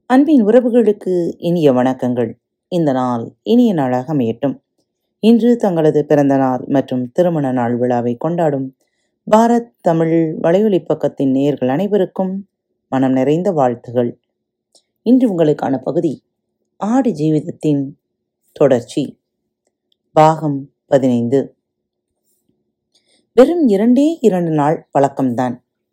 அன்பின் உறவுகளுக்கு இனிய வணக்கங்கள் இந்த நாள் இனிய நாளாக அமையட்டும் இன்று தங்களது பிறந்த நாள் மற்றும் திருமண நாள் விழாவை கொண்டாடும் பாரத் தமிழ் வலையொலி பக்கத்தின் நேயர்கள் அனைவருக்கும் மனம் நிறைந்த வாழ்த்துகள் இன்று உங்களுக்கான பகுதி ஆடு ஜீவிதத்தின் தொடர்ச்சி பாகம் பதினைந்து வெறும் இரண்டே இரண்டு நாள் பழக்கம்தான்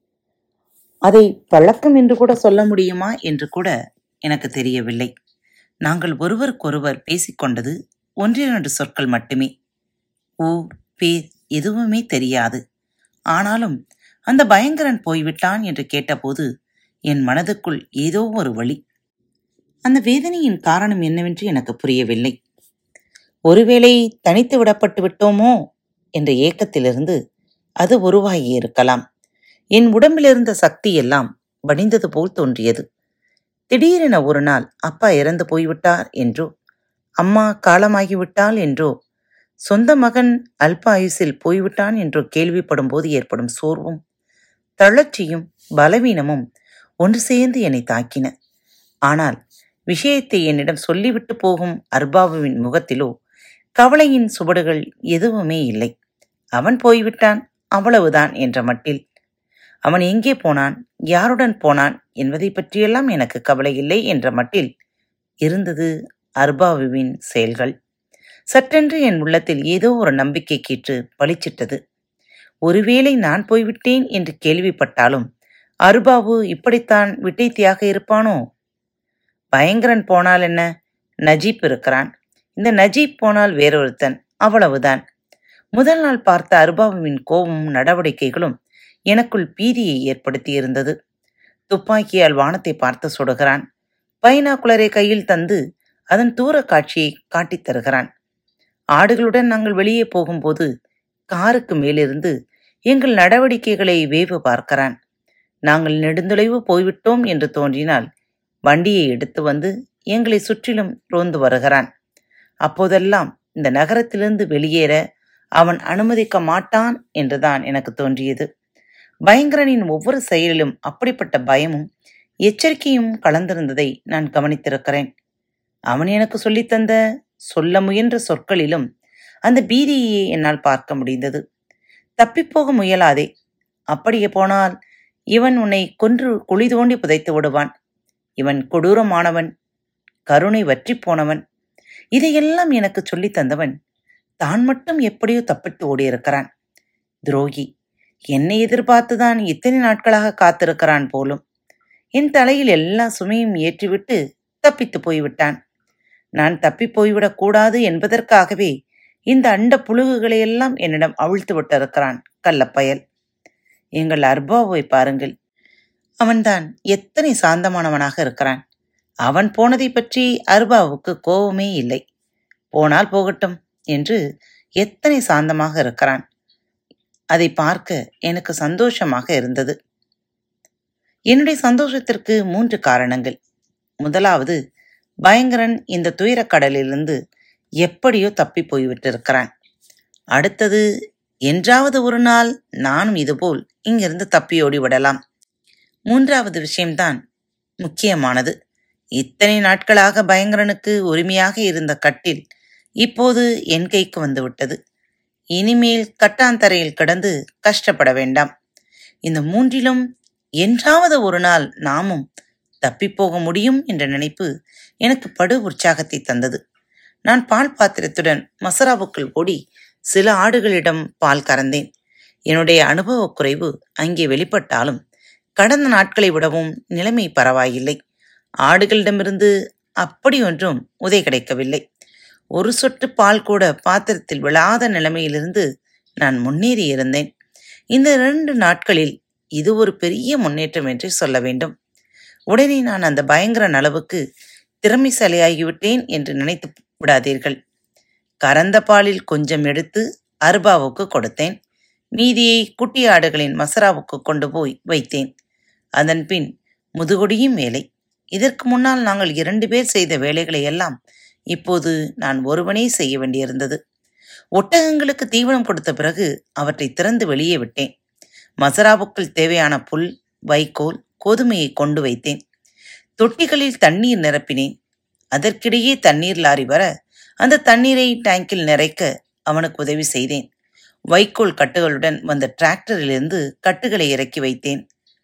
அதை பழக்கம் என்று கூட சொல்ல முடியுமா என்று கூட எனக்கு தெரியவில்லை நாங்கள் ஒருவருக்கொருவர் பேசிக்கொண்டது ஒன்றிரண்டு சொற்கள் மட்டுமே ஊர் பேர் எதுவுமே தெரியாது ஆனாலும் அந்த பயங்கரன் போய்விட்டான் என்று கேட்டபோது என் மனதுக்குள் ஏதோ ஒரு வழி அந்த வேதனையின் காரணம் என்னவென்று எனக்கு புரியவில்லை ஒருவேளை தனித்து விடப்பட்டு விட்டோமோ என்ற ஏக்கத்திலிருந்து அது உருவாகியிருக்கலாம் என் உடம்பிலிருந்த சக்தி எல்லாம் வடிந்தது போல் தோன்றியது திடீரென ஒரு நாள் அப்பா இறந்து போய்விட்டார் என்றோ அம்மா காலமாகிவிட்டாள் என்றோ சொந்த மகன் அல்ப ஆயுசில் போய்விட்டான் என்றோ கேள்விப்படும் போது ஏற்படும் சோர்வும் தளர்ச்சியும் பலவீனமும் ஒன்று சேர்ந்து என்னை தாக்கின ஆனால் விஷயத்தை என்னிடம் சொல்லிவிட்டு போகும் அர்பாபுவின் முகத்திலோ கவலையின் சுவடுகள் எதுவுமே இல்லை அவன் போய்விட்டான் அவ்வளவுதான் என்ற மட்டில் அவன் எங்கே போனான் யாருடன் போனான் என்பதை பற்றியெல்லாம் எனக்கு கவலை இல்லை என்ற மட்டில் இருந்தது அர்பாவுவின் செயல்கள் சற்றென்று என் உள்ளத்தில் ஏதோ ஒரு நம்பிக்கை கீற்று பளிச்சிட்டது ஒருவேளை நான் போய்விட்டேன் என்று கேள்விப்பட்டாலும் அருபாவு இப்படித்தான் விட்டைத்தியாக இருப்பானோ பயங்கரன் போனால் என்ன நஜீப் இருக்கிறான் இந்த நஜீப் போனால் வேறொருத்தன் அவ்வளவுதான் முதல் நாள் பார்த்த அருபாவுவின் கோபமும் நடவடிக்கைகளும் எனக்குள் பீதியை ஏற்படுத்தியிருந்தது துப்பாக்கியால் வானத்தை பார்த்து சுடுகிறான் பைனாக்குலரை கையில் தந்து அதன் தூர காட்சியை காட்டித் தருகிறான் ஆடுகளுடன் நாங்கள் வெளியே போகும்போது காருக்கு மேலிருந்து எங்கள் நடவடிக்கைகளை வேவு பார்க்கிறான் நாங்கள் நெடுந்தொலைவு போய்விட்டோம் என்று தோன்றினால் வண்டியை எடுத்து வந்து எங்களை சுற்றிலும் ரோந்து வருகிறான் அப்போதெல்லாம் இந்த நகரத்திலிருந்து வெளியேற அவன் அனுமதிக்க மாட்டான் என்றுதான் எனக்கு தோன்றியது பயங்கரனின் ஒவ்வொரு செயலிலும் அப்படிப்பட்ட பயமும் எச்சரிக்கையும் கலந்திருந்ததை நான் கவனித்திருக்கிறேன் அவன் எனக்கு சொல்லித்தந்த சொல்ல முயன்ற சொற்களிலும் அந்த பீதியை என்னால் பார்க்க முடிந்தது தப்பிப்போக முயலாதே அப்படியே போனால் இவன் உன்னை கொன்று குழி தோண்டி புதைத்து விடுவான் இவன் கொடூரமானவன் கருணை வற்றி போனவன் இதையெல்லாம் எனக்கு சொல்லித் தந்தவன் தான் மட்டும் எப்படியோ தப்பித்து ஓடியிருக்கிறான் துரோகி என்னை எதிர்பார்த்துதான் இத்தனை நாட்களாக காத்திருக்கிறான் போலும் என் தலையில் எல்லா சுமையும் ஏற்றிவிட்டு தப்பித்து போய்விட்டான் நான் தப்பி போய்விடக் கூடாது என்பதற்காகவே இந்த அண்ட புழுகுகளையெல்லாம் என்னிடம் அவிழ்த்து விட்டிருக்கிறான் கள்ளப்பயல் எங்கள் அர்பாவை பாருங்கள் அவன்தான் எத்தனை சாந்தமானவனாக இருக்கிறான் அவன் போனதை பற்றி அர்பாவுக்கு கோபமே இல்லை போனால் போகட்டும் என்று எத்தனை சாந்தமாக இருக்கிறான் அதை பார்க்க எனக்கு சந்தோஷமாக இருந்தது என்னுடைய சந்தோஷத்திற்கு மூன்று காரணங்கள் முதலாவது பயங்கரன் இந்த துயரக்கடலிலிருந்து எப்படியோ தப்பி போய்விட்டிருக்கிறான் அடுத்தது என்றாவது ஒரு நாள் நானும் இதுபோல் இங்கிருந்து தப்பியோடி விடலாம் மூன்றாவது விஷயம்தான் முக்கியமானது இத்தனை நாட்களாக பயங்கரனுக்கு உரிமையாக இருந்த கட்டில் இப்போது என் கைக்கு வந்துவிட்டது இனிமேல் கட்டாந்தரையில் கிடந்து கஷ்டப்பட வேண்டாம் இந்த மூன்றிலும் என்றாவது ஒரு நாள் நாமும் தப்பிப்போக முடியும் என்ற நினைப்பு எனக்கு படு உற்சாகத்தை தந்தது நான் பால் பாத்திரத்துடன் மசராவுக்குள் ஓடி சில ஆடுகளிடம் பால் கறந்தேன் என்னுடைய அனுபவக் குறைவு அங்கே வெளிப்பட்டாலும் கடந்த நாட்களை விடவும் நிலைமை பரவாயில்லை ஆடுகளிடமிருந்து அப்படி ஒன்றும் உதை கிடைக்கவில்லை ஒரு சொட்டு பால் கூட பாத்திரத்தில் விழாத நிலைமையிலிருந்து நான் முன்னேறி இருந்தேன் இந்த இரண்டு நாட்களில் இது ஒரு பெரிய முன்னேற்றம் என்றே சொல்ல வேண்டும் உடனே நான் அந்த பயங்கர அளவுக்கு திறமைசாலியாகிவிட்டேன் என்று நினைத்து விடாதீர்கள் கறந்த பாலில் கொஞ்சம் எடுத்து அருபாவுக்கு கொடுத்தேன் மீதியை குட்டி ஆடுகளின் மசராவுக்கு கொண்டு போய் வைத்தேன் அதன் பின் முதுகுடியும் வேலை இதற்கு முன்னால் நாங்கள் இரண்டு பேர் செய்த வேலைகளை எல்லாம் இப்போது நான் ஒருவனே செய்ய வேண்டியிருந்தது ஒட்டகங்களுக்கு தீவனம் கொடுத்த பிறகு அவற்றை திறந்து வெளியே விட்டேன் மசராவுக்குள் தேவையான புல் வைக்கோல் கோதுமையை கொண்டு வைத்தேன் தொட்டிகளில் தண்ணீர் நிரப்பினேன் அதற்கிடையே தண்ணீர் லாரி வர அந்த தண்ணீரை டேங்கில் நிறைக்க அவனுக்கு உதவி செய்தேன் வைக்கோல் கட்டுகளுடன் வந்த டிராக்டரிலிருந்து கட்டுகளை இறக்கி வைத்தேன்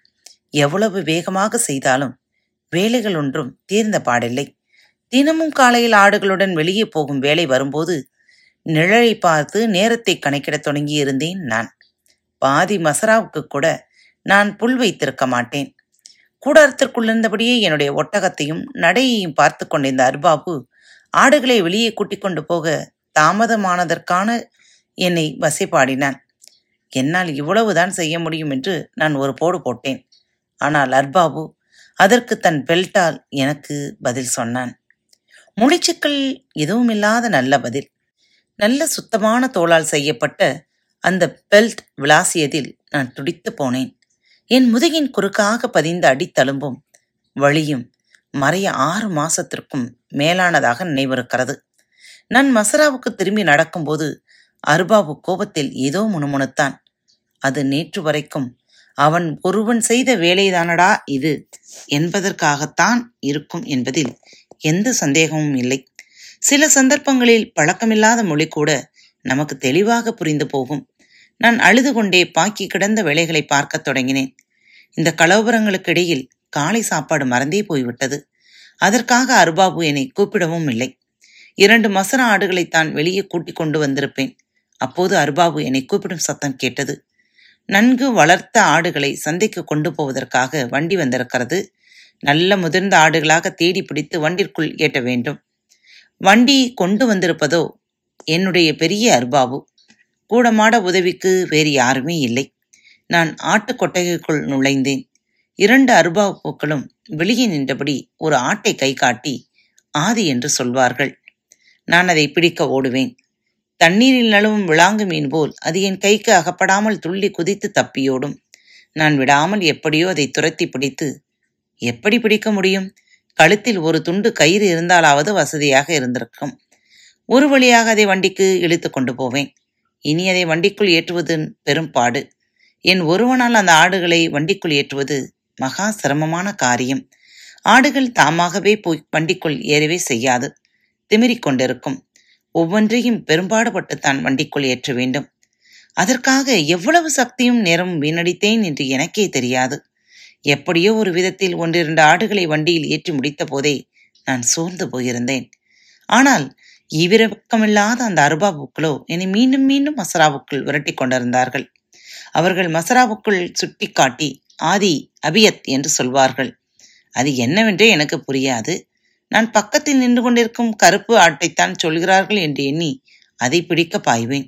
எவ்வளவு வேகமாக செய்தாலும் வேலைகள் ஒன்றும் தீர்ந்த பாடில்லை தினமும் காலையில் ஆடுகளுடன் வெளியே போகும் வேலை வரும்போது நிழலை பார்த்து நேரத்தை கணக்கிடத் தொடங்கியிருந்தேன் நான் பாதி மசராவுக்கு கூட நான் புல் வைத்திருக்க மாட்டேன் கூடாரத்திற்குள் இருந்தபடியே என்னுடைய ஒட்டகத்தையும் நடையையும் பார்த்து கொண்டிருந்த அர்பாபு ஆடுகளை வெளியே கூட்டிக் கொண்டு போக தாமதமானதற்கான என்னை வசைப்பாடினான் என்னால் இவ்வளவுதான் செய்ய முடியும் என்று நான் ஒரு போடு போட்டேன் ஆனால் அர்பாபு அதற்கு தன் பெல்ட்டால் எனக்கு பதில் சொன்னான் முடிச்சுக்கள் எதுவும் இல்லாத நல்ல பதில் நல்ல சுத்தமான தோளால் செய்யப்பட்ட அந்த பெல்ட் விளாசியதில் நான் துடித்து போனேன் என் முதுகின் குறுக்காக பதிந்த அடித்தழும்பும் வழியும் மறைய ஆறு மாசத்திற்கும் மேலானதாக நினைவிருக்கிறது நான் மசராவுக்கு திரும்பி நடக்கும்போது அருபாபு கோபத்தில் ஏதோ முணுமுணுத்தான் அது நேற்று வரைக்கும் அவன் ஒருவன் செய்த வேலைதானடா இது என்பதற்காகத்தான் இருக்கும் என்பதில் எந்த சந்தேகமும் இல்லை சில சந்தர்ப்பங்களில் பழக்கமில்லாத மொழி கூட நமக்கு தெளிவாக புரிந்து போகும் நான் அழுது கொண்டே பாக்கி கிடந்த வேலைகளை பார்க்கத் தொடங்கினேன் இந்த கலவரங்களுக்கு இடையில் காலை சாப்பாடு மறந்தே போய்விட்டது அதற்காக அருபாபு என்னை கூப்பிடவும் இல்லை இரண்டு மசர ஆடுகளைத்தான் வெளியே கூட்டிக் கொண்டு வந்திருப்பேன் அப்போது அருபாபு என்னை கூப்பிடும் சத்தம் கேட்டது நன்கு வளர்த்த ஆடுகளை சந்தைக்கு கொண்டு போவதற்காக வண்டி வந்திருக்கிறது நல்ல முதிர்ந்த ஆடுகளாக தேடி பிடித்து வண்டிற்குள் ஏட்ட வேண்டும் வண்டி கொண்டு வந்திருப்பதோ என்னுடைய பெரிய அருபாபு கூடமாட உதவிக்கு வேறு யாருமே இல்லை நான் ஆட்டு கொட்டகைக்குள் நுழைந்தேன் இரண்டு அருபாவு பூக்களும் வெளியே நின்றபடி ஒரு ஆட்டை கை காட்டி ஆதி என்று சொல்வார்கள் நான் அதை பிடிக்க ஓடுவேன் தண்ணீரில் நழுவும் விளாங்கு மீன் போல் அது என் கைக்கு அகப்படாமல் துள்ளி குதித்து தப்பியோடும் நான் விடாமல் எப்படியோ அதை துரத்தி பிடித்து எப்படி பிடிக்க முடியும் கழுத்தில் ஒரு துண்டு கயிறு இருந்தாலாவது வசதியாக இருந்திருக்கும் ஒரு வழியாக அதை வண்டிக்கு இழுத்து கொண்டு போவேன் இனி அதை வண்டிக்குள் ஏற்றுவது பெரும் பாடு என் ஒருவனால் அந்த ஆடுகளை வண்டிக்குள் ஏற்றுவது மகா சிரமமான காரியம் ஆடுகள் தாமாகவே போய் வண்டிக்குள் ஏறவே செய்யாது திமிரிக் கொண்டிருக்கும் ஒவ்வொன்றையும் பெரும்பாடுபட்டுத்தான் வண்டிக்குள் ஏற்ற வேண்டும் அதற்காக எவ்வளவு சக்தியும் நேரமும் வீணடித்தேன் என்று எனக்கே தெரியாது எப்படியோ ஒரு விதத்தில் ஒன்றிரண்டு ஆடுகளை வண்டியில் ஏற்றி முடித்த போதே நான் சோர்ந்து போயிருந்தேன் ஆனால் ஈவிரக்கமில்லாத அந்த அருபாபுக்களோ என்னை மீண்டும் மீண்டும் மசராவுக்குள் விரட்டி கொண்டிருந்தார்கள் அவர்கள் மசராவுக்குள் சுட்டி காட்டி ஆதி அபியத் என்று சொல்வார்கள் அது என்னவென்றே எனக்கு புரியாது நான் பக்கத்தில் நின்று கொண்டிருக்கும் கருப்பு ஆட்டைத்தான் சொல்கிறார்கள் என்று எண்ணி அதை பிடிக்க பாய்வேன்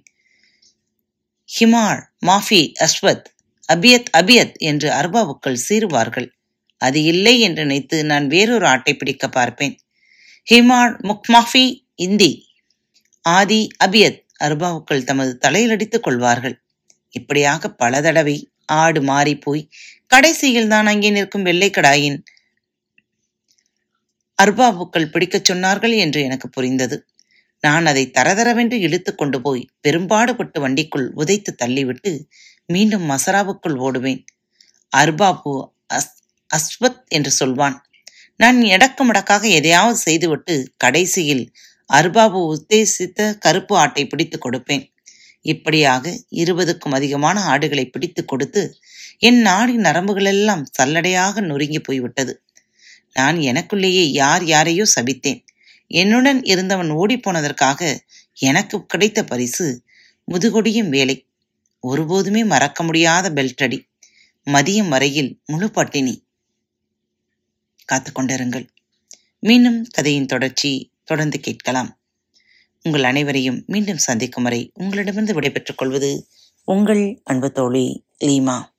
ஹிமாள் மாஃபி அஸ்வத் அபியத் அபியத் என்று அர்பாவுக்கள் சீருவார்கள் அது இல்லை என்று நினைத்து நான் வேறொரு ஆட்டை பிடிக்க பார்ப்பேன் ஹிமாள் முக்மாஃபி இந்தி ஆதி அபியத் அர்பாவுக்கள் தமது தலையில் அடித்துக் கொள்வார்கள் இப்படியாக பல தடவை ஆடு மாறி போய் கடைசியில் தான் அங்கே நிற்கும் வெள்ளைக்கடாயின் அர்பாபுக்கள் பிடிக்கச் சொன்னார்கள் என்று எனக்கு புரிந்தது நான் அதை தரதரவென்று இழுத்து கொண்டு போய் பெரும்பாடுபட்டு வண்டிக்குள் உதைத்து தள்ளிவிட்டு மீண்டும் மசராவுக்குள் ஓடுவேன் அர்பாபு அஸ் அஸ்வத் என்று சொல்வான் நான் எடக்கு மடக்காக எதையாவது செய்துவிட்டு கடைசியில் அர்பாபு உத்தேசித்த கருப்பு ஆட்டை பிடித்து கொடுப்பேன் இப்படியாக இருபதுக்கும் அதிகமான ஆடுகளை பிடித்து கொடுத்து என் நாடி நரம்புகளெல்லாம் சல்லடையாக நொறுங்கி போய்விட்டது நான் எனக்குள்ளேயே யார் யாரையோ சபித்தேன் என்னுடன் இருந்தவன் ஓடிப்போனதற்காக எனக்கு கிடைத்த பரிசு முதுகொடியும் வேலை ஒருபோதுமே மறக்க முடியாத பெல்டடி மதியம் வரையில் முழு பட்டினி காத்துக்கொண்டிருங்கள் மீண்டும் கதையின் தொடர்ச்சி தொடர்ந்து கேட்கலாம் உங்கள் அனைவரையும் மீண்டும் சந்திக்கும் வரை உங்களிடமிருந்து விடைபெற்றுக் கொள்வது உங்கள் அன்பு தோழி லீமா